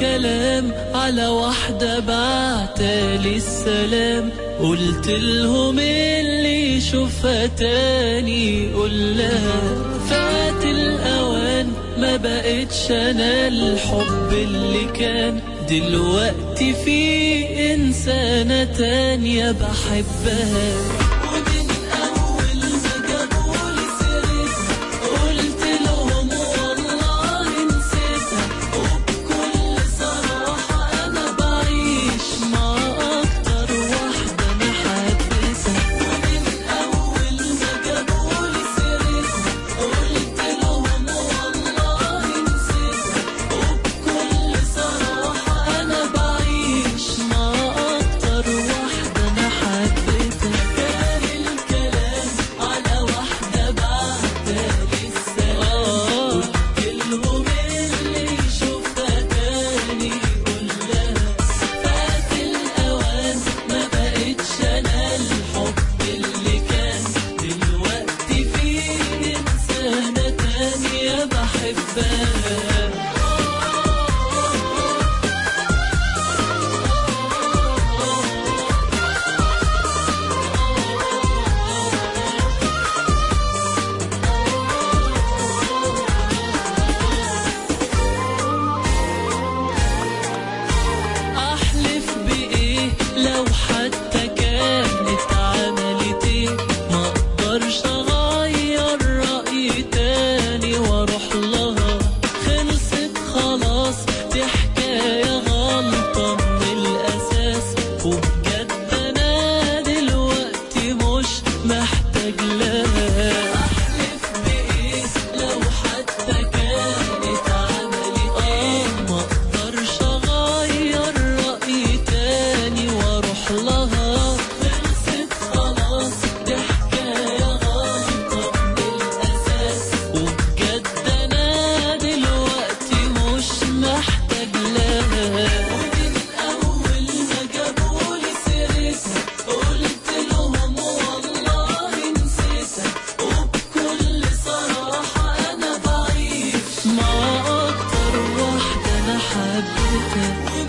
الكلام على واحدة بعتالي السلام قلت لهم اللي يشوفها تاني قول لها فات الأوان ما بقتش أنا الحب اللي كان دلوقتي في إنسانة تانية بحبها ومن أول ما جابولي سيرتها قلت لهم والله نسيتها وبكل صراحة أنا بعيش مع أكتر واحدة أنا حبيتها ومن أول ما جابولي سيرتها قلت لهم والله نسيتها وبكل صراحة أنا بعيش مع أكتر واحدة أنا حبيتها كان الكلام على واحدة بعتالي السلام قلت لهم اللي يشوفها تاني قول لها فات الأوان ما بقتش أنا الحب اللي كان دلوقتي في إنسانة تانية بحبها احلف بايه لو حتى كانت عملت ايه ما اقدرش اغير رايي تاني واروح لها خلصت خلاص دي حكايه غلطه من الاساس وبجد انا دلوقتي مش محتاج لها احلف بايه لو حتى كانت عملت ايه ما اقدرش اغير رايي تاني واروح لها خلصت خلاص دي حكايه غلطه من الاساس وبجد انا دلوقتي مش محتاج لها ومن اول ما جابولي سيرتها قلت لهم والله نسيتها وبكل صراحه انا بعيش مع اكتر واحده انا حبيتها